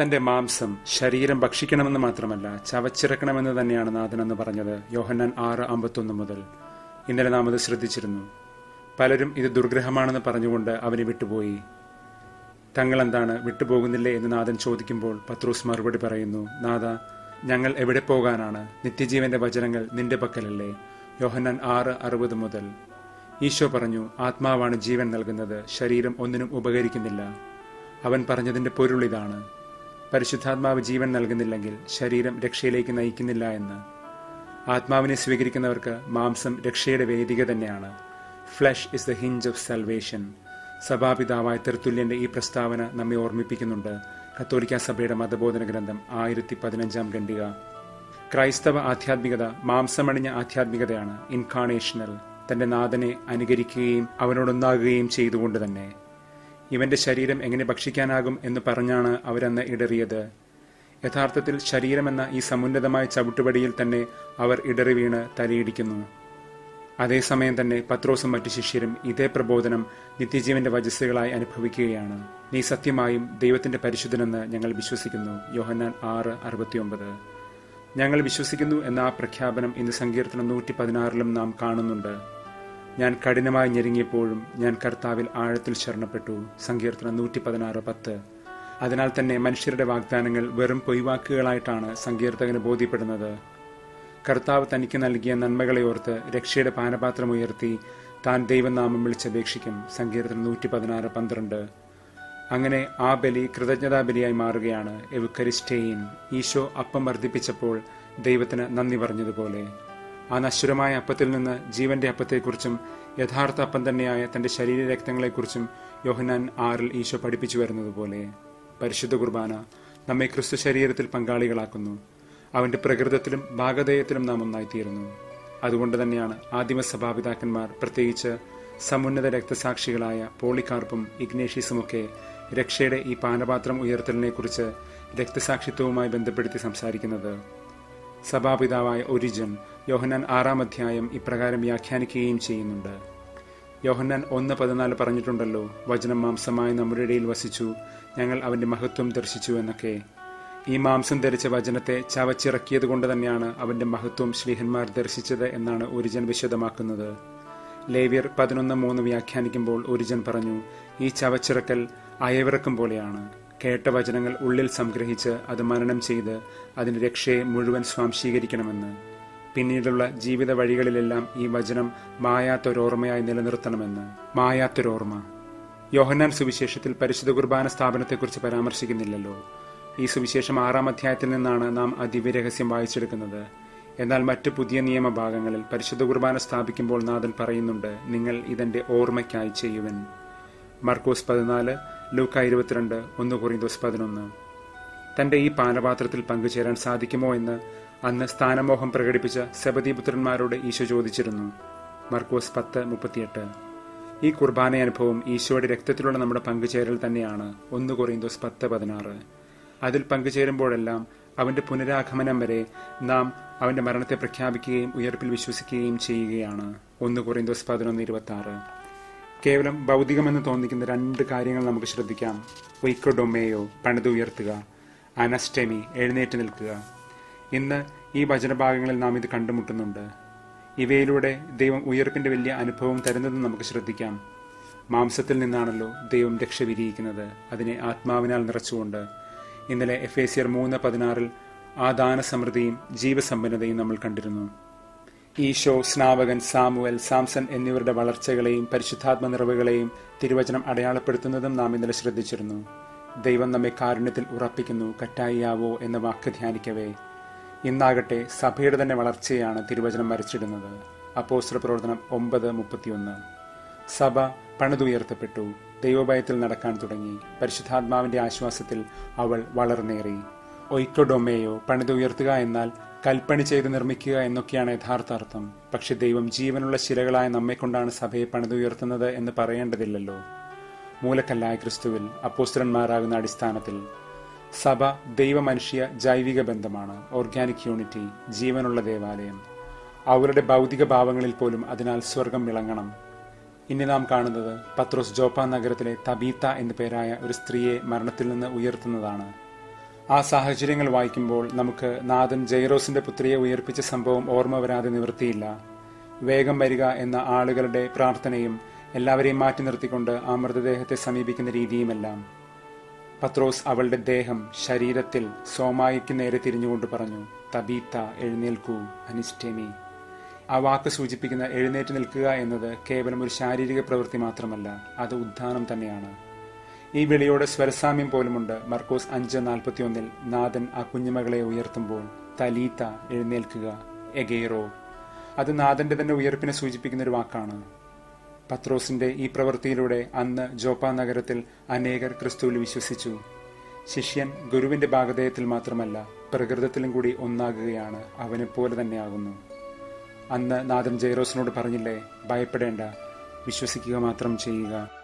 തന്റെ മാംസം ശരീരം ഭക്ഷിക്കണമെന്ന് മാത്രമല്ല ചവച്ചിറക്കണമെന്ന് തന്നെയാണ് നാഥനെന്ന് പറഞ്ഞത് യോഹന്നാൻ ആറ് അമ്പത്തൊന്ന് മുതൽ ഇന്നലെ നാം അത് ശ്രദ്ധിച്ചിരുന്നു പലരും ഇത് ദുർഗ്രഹമാണെന്ന് പറഞ്ഞുകൊണ്ട് അവനെ വിട്ടുപോയി തങ്ങൾ എന്താണ് വിട്ടുപോകുന്നില്ലേ എന്ന് നാഥൻ ചോദിക്കുമ്പോൾ പത്രൂസ് മറുപടി പറയുന്നു നാഥ ഞങ്ങൾ എവിടെ പോകാനാണ് നിത്യജീവന്റെ വചനങ്ങൾ നിന്റെ പക്കലല്ലേ യോഹന്നാൻ ആറ് അറുപത് മുതൽ ഈശോ പറഞ്ഞു ആത്മാവാണ് ജീവൻ നൽകുന്നത് ശരീരം ഒന്നിനും ഉപകരിക്കുന്നില്ല അവൻ പറഞ്ഞതിന്റെ പൊരുൾ ഇതാണ് പരിശുദ്ധാത്മാവ് ജീവൻ നൽകുന്നില്ലെങ്കിൽ ശരീരം രക്ഷയിലേക്ക് നയിക്കുന്നില്ല എന്ന് ആത്മാവിനെ സ്വീകരിക്കുന്നവർക്ക് മാംസം രക്ഷയുടെ വേദിക തന്നെയാണ് flesh is the hinge of salvation സഭാപിതാവായ തെർത്തുല്യന്റെ ഈ പ്രസ്താവന നമ്മെ ഓർമ്മിപ്പിക്കുന്നുണ്ട് കത്തോലിക്ക സഭയുടെ മതബോധന ഗ്രന്ഥം ആയിരത്തി പതിനഞ്ചാം ഖണ്ഡിക ക്രൈസ്തവ ആധ്യാത്മികത മാംസമണിഞ്ഞ ആധ്യാത്മികതയാണ് ഇൻകാണേഷണൽ തന്റെ നാഥനെ അനുകരിക്കുകയും അവനോടൊന്നാകുകയും ചെയ്തുകൊണ്ട് തന്നെ ഇവന്റെ ശരീരം എങ്ങനെ ഭക്ഷിക്കാനാകും എന്ന് പറഞ്ഞാണ് അവരന്ന് ഇടറിയത് യഥാർത്ഥത്തിൽ ശരീരമെന്ന ഈ സമുന്നതമായ ചവിട്ടുപടിയിൽ തന്നെ അവർ ഇടറി വീണ് തലയിടിക്കുന്നു അതേസമയം തന്നെ പത്രോസും മറ്റു ശിഷ്യരും ഇതേ പ്രബോധനം നിത്യജീവന്റെ വജസ്സുകളായി അനുഭവിക്കുകയാണ് നീ സത്യമായും ദൈവത്തിന്റെ പരിശുദ്ധനെന്ന് ഞങ്ങൾ വിശ്വസിക്കുന്നു യോഹന്നാൻ ആറ് അറുപത്തിയൊമ്പത് ഞങ്ങൾ വിശ്വസിക്കുന്നു എന്ന ആ പ്രഖ്യാപനം ഇന്ന് സങ്കീർത്തനം നൂറ്റി പതിനാറിലും നാം കാണുന്നുണ്ട് ഞാൻ കഠിനമായി ഞെരുങ്ങിയപ്പോഴും ഞാൻ കർത്താവിൽ ആഴത്തിൽ ശരണപ്പെട്ടു സങ്കീർത്തനം നൂറ്റി പതിനാറ് പത്ത് അതിനാൽ തന്നെ മനുഷ്യരുടെ വാഗ്ദാനങ്ങൾ വെറും പൊയ്വാക്കുകളായിട്ടാണ് സങ്കീർത്തകന് ബോധ്യപ്പെടുന്നത് കർത്താവ് തനിക്ക് നൽകിയ നന്മകളെ ഓർത്ത് രക്ഷയുടെ പാനപാത്രം ഉയർത്തി താൻ ദൈവനാമം വിളിച്ചപേക്ഷിക്കും സങ്കീർത്തനം നൂറ്റി പതിനാറ് പന്ത്രണ്ട് അങ്ങനെ ആ ബലി കൃതജ്ഞതാ ബലിയായി മാറുകയാണ് എവുക്കരിസ്റ്റെയിൻ ഈശോ അപ്പം വർദ്ധിപ്പിച്ചപ്പോൾ ദൈവത്തിന് നന്ദി പറഞ്ഞതുപോലെ ആ നശ്വരമായ അപ്പത്തിൽ നിന്ന് ജീവന്റെ അപ്പത്തെക്കുറിച്ചും യഥാർത്ഥ അപ്പം തന്നെയായ തന്റെ ശരീര രക്തങ്ങളെക്കുറിച്ചും യോഹനാൻ ആറിൽ ഈശോ പഠിപ്പിച്ചു വരുന്നതുപോലെ പരിശുദ്ധ കുർബാന നമ്മെ ക്രിസ്തു ശരീരത്തിൽ പങ്കാളികളാക്കുന്നു അവന്റെ പ്രകൃതത്തിലും ഭാഗധേയത്തിലും നാം ഒന്നായിത്തീരുന്നു അതുകൊണ്ട് തന്നെയാണ് ആദിമസഭാപിതാക്കന്മാർ പ്രത്യേകിച്ച് സമുന്നത രക്തസാക്ഷികളായ പോളികാർപ്പും ഇഗ്നേഷ്യസുമൊക്കെ രക്ഷയുടെ ഈ പാനപാത്രം ഉയർത്തലിനെക്കുറിച്ച് രക്തസാക്ഷിത്വവുമായി ബന്ധപ്പെടുത്തി സംസാരിക്കുന്നത് സഭാപിതാവായ ഒരിജൻ യോഹന്നാൻ ആറാം അധ്യായം ഇപ്രകാരം വ്യാഖ്യാനിക്കുകയും ചെയ്യുന്നുണ്ട് യോഹന്നാൻ ഒന്ന് പതിനാല് പറഞ്ഞിട്ടുണ്ടല്ലോ വചനം മാംസമായി നമ്മുടെ ഇടയിൽ വസിച്ചു ഞങ്ങൾ അവന്റെ മഹത്വം ദർശിച്ചു എന്നൊക്കെ ഈ മാംസം ധരിച്ച വചനത്തെ ചവച്ചിറക്കിയത് കൊണ്ട് തന്നെയാണ് അവന്റെ മഹത്വം ശ്രീഹന്മാർ ദർശിച്ചത് എന്നാണ് ഒരിജൻ വിശദമാക്കുന്നത് ലേവ്യർ പതിനൊന്ന് മൂന്ന് വ്യാഖ്യാനിക്കുമ്പോൾ ഒരിജൻ പറഞ്ഞു ഈ ചവച്ചിറക്കൽ അയവിറക്കം പോലെയാണ് കേട്ട വചനങ്ങൾ ഉള്ളിൽ സംഗ്രഹിച്ച് അത് മനനം ചെയ്ത് അതിന് രക്ഷയെ മുഴുവൻ സ്വാംശീകരിക്കണമെന്ന് പിന്നീടുള്ള ജീവിത വഴികളിലെല്ലാം ഈ വചനം മായാത്തൊരോർമ്മയായി നിലനിർത്തണമെന്ന് മായാത്തൊരോർമ്മ യോഹന്നാൻ സുവിശേഷത്തിൽ പരിശുദ്ധ കുർബാന സ്ഥാപനത്തെക്കുറിച്ച് പരാമർശിക്കുന്നില്ലല്ലോ ഈ സുവിശേഷം ആറാം അധ്യായത്തിൽ നിന്നാണ് നാം ആ ദിവ്യരഹസ്യം വായിച്ചെടുക്കുന്നത് എന്നാൽ മറ്റു പുതിയ നിയമഭാഗങ്ങളിൽ പരിശുദ്ധ കുർബാന സ്ഥാപിക്കുമ്പോൾ നാഥൻ പറയുന്നുണ്ട് നിങ്ങൾ ഇതെന്റെ ഓർമ്മയ്ക്കായി ചെയ്യുവൻ മർക്കോസ് പതിനാല് ലൂക്ക ഇരുപത്തിരണ്ട് ഒന്ന് കൊറിന്തോസ് പതിനൊന്ന് തന്റെ ഈ പാനപാത്രത്തിൽ പങ്കുചേരാൻ സാധിക്കുമോ എന്ന് അന്ന് സ്ഥാനമോഹം പ്രകടിപ്പിച്ച സബദീപുത്രന്മാരോട് ഈശോ ചോദിച്ചിരുന്നു മർക്കോസ് പത്ത് മുപ്പത്തിയെട്ട് ഈ കുർബാന അനുഭവം ഈശോയുടെ രക്തത്തിലുള്ള നമ്മുടെ പങ്കുചേരൽ തന്നെയാണ് ഒന്ന് കൊറിന്തോസ് പത്ത് പതിനാറ് അതിൽ പങ്കുചേരുമ്പോഴെല്ലാം അവന്റെ പുനരാഗമനം വരെ നാം അവന്റെ മരണത്തെ പ്രഖ്യാപിക്കുകയും ഉയർപ്പിൽ വിശ്വസിക്കുകയും ചെയ്യുകയാണ് ഒന്ന് കൊറിന്തോസ് പതിനൊന്ന് ഇരുപത്തി ആറ് കേവലം ഭൗതികമെന്ന് തോന്നിക്കുന്ന രണ്ട് കാര്യങ്ങൾ നമുക്ക് ശ്രദ്ധിക്കാം വൈക്കോഡൊമേയോ പണിതുയർത്തുക അനസ്റ്റമി എഴുന്നേറ്റ് നിൽക്കുക ഇന്ന് ഈ വചനഭാഗങ്ങളിൽ നാം ഇത് കണ്ടുമുട്ടുന്നുണ്ട് ഇവയിലൂടെ ദൈവം ഉയർപ്പിന്റെ വലിയ അനുഭവം തരുന്നതെന്ന് നമുക്ക് ശ്രദ്ധിക്കാം മാംസത്തിൽ നിന്നാണല്ലോ ദൈവം രക്ഷ വിരിയിക്കുന്നത് അതിനെ ആത്മാവിനാൽ നിറച്ചുകൊണ്ട് ഇന്നലെ എഫ് എ സിയർ മൂന്ന് പതിനാറിൽ ആ ദാനസമൃദ്ധിയും ജീവസമ്പന്നതയും നമ്മൾ കണ്ടിരുന്നു ഈശോ സ്നാവകൻ സാമുവൽ സാംസൺ എന്നിവരുടെ വളർച്ചകളെയും പരിശുദ്ധാത്മ നിറവുകളെയും തിരുവചനം അടയാളപ്പെടുത്തുന്നതും നാം ഇന്നലെ ശ്രദ്ധിച്ചിരുന്നു ദൈവം നമ്മെ കാരുണ്യത്തിൽ ഉറപ്പിക്കുന്നു കറ്റായിയാവോ എന്ന വാക്ക് ധ്യാനിക്കവേ ഇന്നാകട്ടെ സഭയുടെ തന്നെ വളർച്ചയാണ് തിരുവചനം വരച്ചിടുന്നത് അപ്പോസ്ത്ര പ്രവർത്തനം ഒമ്പത് മുപ്പത്തിയൊന്ന് സഭ പണിതുയർത്തപ്പെട്ടു ദൈവഭയത്തിൽ നടക്കാൻ തുടങ്ങി പരിശുദ്ധാത്മാവിന്റെ ആശ്വാസത്തിൽ അവൾ വളർന്നേറി ഒയ്ക്കൊഡൊമേയോ പണിതുയർത്തുക എന്നാൽ കൽപ്പണി ചെയ്ത് നിർമ്മിക്കുക എന്നൊക്കെയാണ് യഥാർത്ഥ അർത്ഥം പക്ഷെ ദൈവം ജീവനുള്ള ശിലകളായ നമ്മെക്കൊണ്ടാണ് സഭയെ പണിതുയർത്തുന്നത് എന്ന് പറയേണ്ടതില്ലല്ലോ മൂലക്കല്ലായ ക്രിസ്തുവിൽ അപ്പോസ്റ്റലന്മാരാകുന്ന അടിസ്ഥാനത്തിൽ സഭ ദൈവമനുഷ്യ ജൈവിക ബന്ധമാണ് ഓർഗാനിക് യൂണിറ്റി ജീവനുള്ള ദേവാലയം അവരുടെ ഭൗതിക ഭാവങ്ങളിൽ പോലും അതിനാൽ സ്വർഗം വിളങ്ങണം ഇനി നാം കാണുന്നത് പത്രോസ് ജോപ്പ നഗരത്തിലെ തബീത്ത എന്നു പേരായ ഒരു സ്ത്രീയെ മരണത്തിൽ നിന്ന് ഉയർത്തുന്നതാണ് ആ സാഹചര്യങ്ങൾ വായിക്കുമ്പോൾ നമുക്ക് നാഥൻ ജൈറോസിന്റെ പുത്രിയെ ഉയർപ്പിച്ച സംഭവം ഓർമ്മ വരാതെ നിവൃത്തിയില്ല വേഗം വരിക എന്ന ആളുകളുടെ പ്രാർത്ഥനയും എല്ലാവരെയും മാറ്റി നിർത്തിക്കൊണ്ട് ആ മൃതദേഹത്തെ സമീപിക്കുന്ന രീതിയുമെല്ലാം പത്രോസ് അവളുടെ ദേഹം ശരീരത്തിൽ സോമായിക്ക് നേരെ തിരിഞ്ഞുകൊണ്ട് പറഞ്ഞു തബീത്ത എഴുന്നേൽക്കൂ അനിസ്റ്റേമി ആ വാക്ക് സൂചിപ്പിക്കുന്ന എഴുന്നേറ്റ് നിൽക്കുക എന്നത് കേവലം ഒരു ശാരീരിക പ്രവൃത്തി മാത്രമല്ല അത് ഉദ്ധാനം തന്നെയാണ് ഈ വിളിയോടെ സ്വരസാമ്യം പോലുമുണ്ട് മർക്കോസ് അഞ്ച് നാൽപ്പത്തിയൊന്നിൽ നാഥൻ ആ കുഞ്ഞുമകളെ ഉയർത്തുമ്പോൾ തലീത്ത എഴുന്നേൽക്കുക എഗേറോ അത് നാഥന്റെ തന്നെ ഉയർപ്പിനെ സൂചിപ്പിക്കുന്ന ഒരു വാക്കാണ് പത്രോസിന്റെ ഈ പ്രവൃത്തിയിലൂടെ അന്ന് ജോപ്പ നഗരത്തിൽ അനേകർ ക്രിസ്തുവിൽ വിശ്വസിച്ചു ശിഷ്യൻ ഗുരുവിന്റെ ഭാഗധേയത്തിൽ മാത്രമല്ല പ്രകൃതത്തിലും കൂടി ഒന്നാകുകയാണ് അവനെപ്പോലെ തന്നെയാകുന്നു അന്ന് നാഥൻ ജെയ്റോസിനോട് പറഞ്ഞില്ലേ ഭയപ്പെടേണ്ട വിശ്വസിക്കുക മാത്രം ചെയ്യുക